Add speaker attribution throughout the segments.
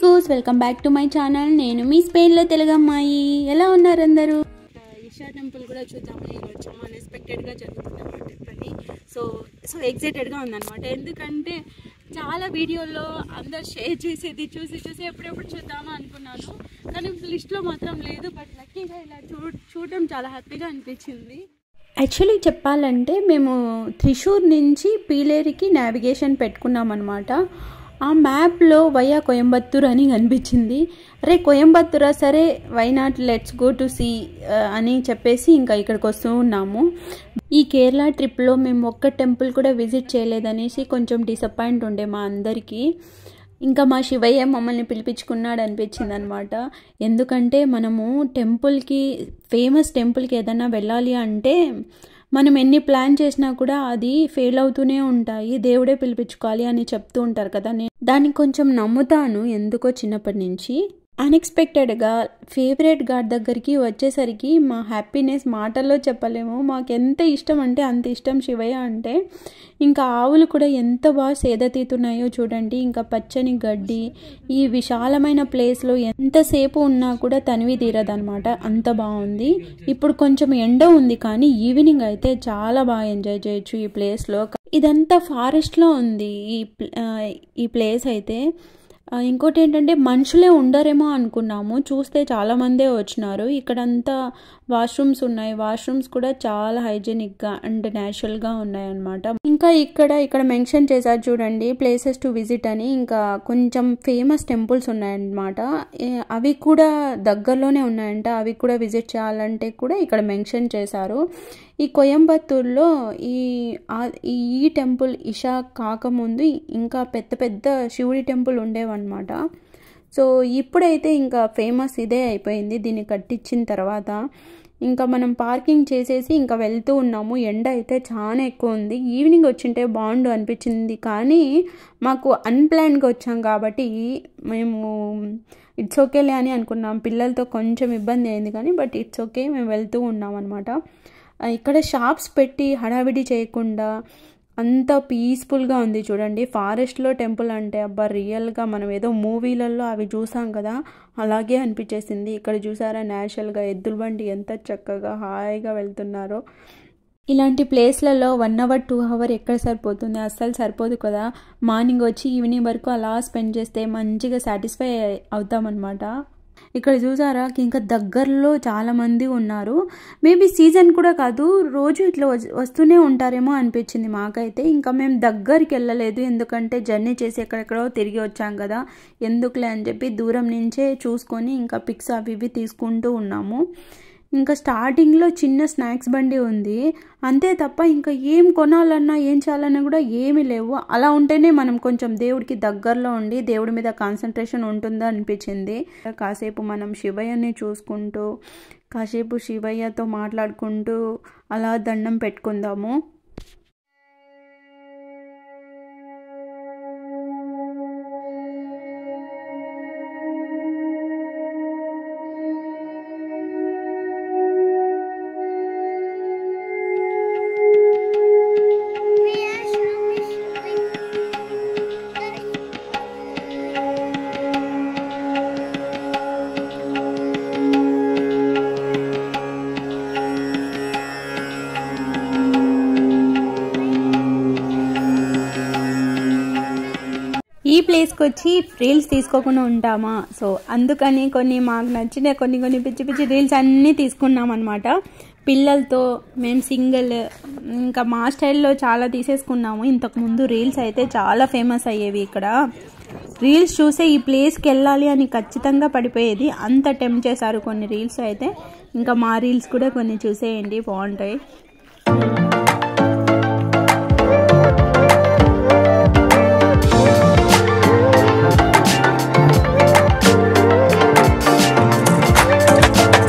Speaker 1: goose welcome back to my channel నేను మీ స్పెయిన్లో తెలుగు అమ్మాయి ఎలా ఉన్నారు అందరూ
Speaker 2: ఈషా టెంపుల్ కూడా చూద్దామని వచ్చాము అన్ఎక్స్పెక్టెడ్గా జరుగుతుందన్నమాట పని సో సో ఎగ్జైటెడ్గా ఉందన్నమాట ఎందుకంటే చాలా వీడియోల్లో అందరు షేర్ చేసేది చూసి చూసి ఎప్పుడెప్పుడు చూద్దామా అనుకున్నాను కానీ లిస్ట్లో మాత్రం లేదు బట్ లక్కీగా ఇలా చూ చూడడం చాలా హ్యాపీగా అనిపించింది
Speaker 1: యాక్చువల్లీ చెప్పాలంటే మేము త్రిశూర్ నుంచి పీలేరికి నావిగేషన్ పెట్టుకున్నాం అనమాట ఆ మ్యాప్లో వయా కోయంబత్తూర్ అని కనిపించింది అరే కోయంబత్తూరా సరే why not let's go to see అని చెప్పేసి ఇంకా ఇక్కడికి వస్తూ ఉన్నాము ఈ కేరళ ట్రిప్లో మేము ఒక్క టెంపుల్ కూడా విజిట్ చేయలేదనేసి కొంచెం డిసప్పాయింట్ ఉండే మా అందరికీ ఇంకా మా శివయ్య మమ్మల్ని పిలిపించుకున్నాడు అనిపించింది అనమాట ఎందుకంటే మనము టెంపుల్కి ఫేమస్ టెంపుల్కి ఏదైనా వెళ్ళాలి అంటే మనం ఎన్ని ప్లాన్ చేసినా కూడా అది ఫెయిల్ అవుతూనే ఉంటాయి దేవుడే పిలిపించుకోవాలి అని చెప్తూ ఉంటారు కదా నేను దానికి కొంచెం నమ్ముతాను ఎందుకో చిన్నప్పటి నుంచి అన్ఎక్స్పెక్టెడ్గా ఫేవరెట్ గాడ్ దగ్గరికి వచ్చేసరికి మా హ్యాపీనెస్ మాటల్లో చెప్పలేము మాకు ఎంత ఇష్టం అంటే అంత ఇష్టం శివయ్య అంటే ఇంకా ఆవులు కూడా ఎంత బాగా సేద తీతున్నాయో చూడండి ఇంకా పచ్చని గడ్డి ఈ విశాలమైన ప్లేస్లో ఎంతసేపు ఉన్నా కూడా తనివి తీరదనమాట అంత బాగుంది ఇప్పుడు కొంచెం ఎండ ఉంది కానీ ఈవినింగ్ అయితే చాలా బాగా ఎంజాయ్ చేయొచ్చు ఈ ప్లేస్లో ఇదంతా ఫారెస్ట్లో ఉంది ఈ ఈ ప్లేస్ అయితే ఇంకోటి ఏంటంటే మనుషులే ఉండరేమో అనుకున్నాము చూస్తే చాలామందే వచ్చినారు ఇక్కడంతా వాష్రూమ్స్ ఉన్నాయి వాష్రూమ్స్ కూడా చాలా హైజీనిక్గా అండ్ న్యాచురల్గా ఉన్నాయన్నమాట ఇంకా ఇక్కడ ఇక్కడ మెన్షన్ చేశారు చూడండి ప్లేసెస్ టు విజిట్ అని ఇంకా కొంచెం ఫేమస్ టెంపుల్స్ ఉన్నాయన్నమాట అవి కూడా దగ్గరలోనే ఉన్నాయంట అవి కూడా విజిట్ చేయాలంటే కూడా ఇక్కడ మెన్షన్ చేశారు ఈ కోయంబత్తూర్లో ఈ ఈ టెంపుల్ ఇషా కాకముందు ఇంకా పెద్ద పెద్ద శివుడి టెంపుల్ ఉండేవన్నమాట సో ఇప్పుడైతే ఇంకా ఫేమస్ ఇదే అయిపోయింది దీన్ని కట్టించిన తర్వాత ఇంకా మనం పార్కింగ్ చేసేసి ఇంకా వెళ్తూ ఉన్నాము ఎండ అయితే చాలా ఎక్కువ ఉంది ఈవినింగ్ వచ్చింటే బాగుండు అనిపించింది కానీ మాకు అన్ప్లాన్గా వచ్చాం కాబట్టి మేము ఇట్స్ ఓకేలే అని అనుకున్నాం పిల్లలతో కొంచెం ఇబ్బంది అయింది కానీ బట్ ఇట్స్ ఓకే మేము వెళ్తూ ఉన్నాం అనమాట ఇక్కడ షాప్స్ పెట్టి హడావిడి చేయకుండా అంత పీస్ఫుల్గా ఉంది చూడండి ఫారెస్ట్లో టెంపుల్ అంటే అబ్బా రియల్గా మనం ఏదో మూవీలలో అవి చూసాం కదా అలాగే అనిపించేసింది ఇక్కడ చూసారా న్యాచురల్గా ఎద్దుల బండి ఎంత చక్కగా హాయిగా వెళ్తున్నారో ఇలాంటి ప్లేస్లలో వన్ అవర్ టూ అవర్ ఎక్కడ సరిపోతుంది అస్సలు సరిపోదు కదా మార్నింగ్ వచ్చి ఈవినింగ్ వరకు అలా స్పెండ్ చేస్తే మంచిగా సాటిస్ఫై అవుతామన్నమాట ఇక్కడ చూసారా ఇంకా దగ్గరలో చాలామంది ఉన్నారు మేబీ సీజన్ కూడా కాదు రోజు ఇట్లా వస్తూనే ఉంటారేమో అనిపించింది మాకైతే ఇంకా మేము దగ్గరికి వెళ్ళలేదు ఎందుకంటే జర్నీ చేసి ఎక్కడెక్కడో తిరిగి వచ్చాం కదా ఎందుకులే అని చెప్పి దూరం నుంచే చూసుకొని ఇంకా పిక్స్ అవి ఇవి తీసుకుంటూ ఉన్నాము ఇంకా స్టార్టింగ్లో చిన్న స్నాక్స్ బండి ఉంది అంతే తప్ప ఇంకా ఏం కొనాలన్నా ఏం చేయాలన్నా కూడా ఏమీ లేవు అలా ఉంటేనే మనం కొంచెం దేవుడికి దగ్గరలో ఉండి దేవుడి మీద కాన్సన్ట్రేషన్ ఉంటుందా అనిపించింది కాసేపు మనం శివయ్యని చూసుకుంటూ కాసేపు శివయ్యతో మాట్లాడుకుంటూ అలా దండం పెట్టుకుందాము ఈ ప్లేస్కి వచ్చి రీల్స్ తీసుకోకుండా ఉంటామా సో అందుకని కొన్ని మాకు నచ్చిన కొన్ని కొన్ని పిచ్చి పిచ్చి రీల్స్ అన్నీ తీసుకున్నాం అనమాట పిల్లలతో మేము సింగిల్ ఇంకా మా స్టైల్లో చాలా తీసేసుకున్నాము ఇంతకుముందు రీల్స్ అయితే చాలా ఫేమస్ అయ్యేవి ఇక్కడ రీల్స్ చూసే ఈ ప్లేస్కి వెళ్ళాలి అని ఖచ్చితంగా పడిపోయేది అంత టెంప్ చేశారు కొన్ని రీల్స్ అయితే ఇంకా మా రీల్స్ కూడా కొన్ని చూసేయండి బాగుంటాయి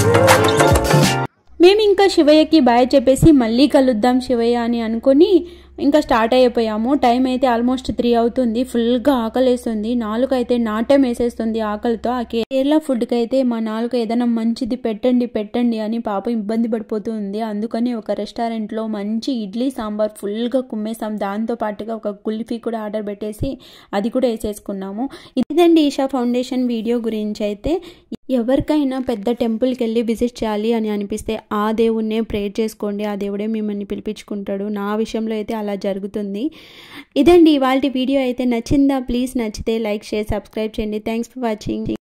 Speaker 1: మేము ఇంకా శివయ్యకి బాయ్ చెప్పేసి మళ్ళీ కలుద్దాం శివయ్య అని అనుకొని ఇంకా స్టార్ట్ అయిపోయాము టైం అయితే ఆల్మోస్ట్ త్రీ అవుతుంది ఫుల్గా ఆకలేస్తుంది నాలుగు అయితే నాట్యం వేసేస్తుంది ఆకలితో ఆ కేరళ ఫుడ్కి అయితే మా నాలుగు ఏదైనా మంచిది పెట్టండి పెట్టండి అని పాప ఇబ్బంది పడిపోతుంది అందుకని ఒక రెస్టారెంట్లో మంచి ఇడ్లీ సాంబార్ ఫుల్గా కుమ్మేసాం దాంతో పాటుగా ఒక కుల్ఫీ కూడా ఆర్డర్ పెట్టేసి అది కూడా వేసేసుకున్నాము ఇదండి ఈషా ఫౌండేషన్ వీడియో గురించి అయితే ఎవరికైనా పెద్ద టెంపుల్కి వెళ్ళి విజిట్ చేయాలి అని అనిపిస్తే ఆ దేవుణ్ణే ప్రేర్ చేసుకోండి ఆ దేవుడే మిమ్మల్ని పిలిపించుకుంటాడు నా విషయంలో అయితే అలా జరుగుతుంది ఇదండి ఇవాళ వీడియో అయితే నచ్చిందా ప్లీజ్ నచ్చితే లైక్ షేర్ సబ్స్క్రైబ్ చేయండి థ్యాంక్స్ ఫర్ వాచింగ్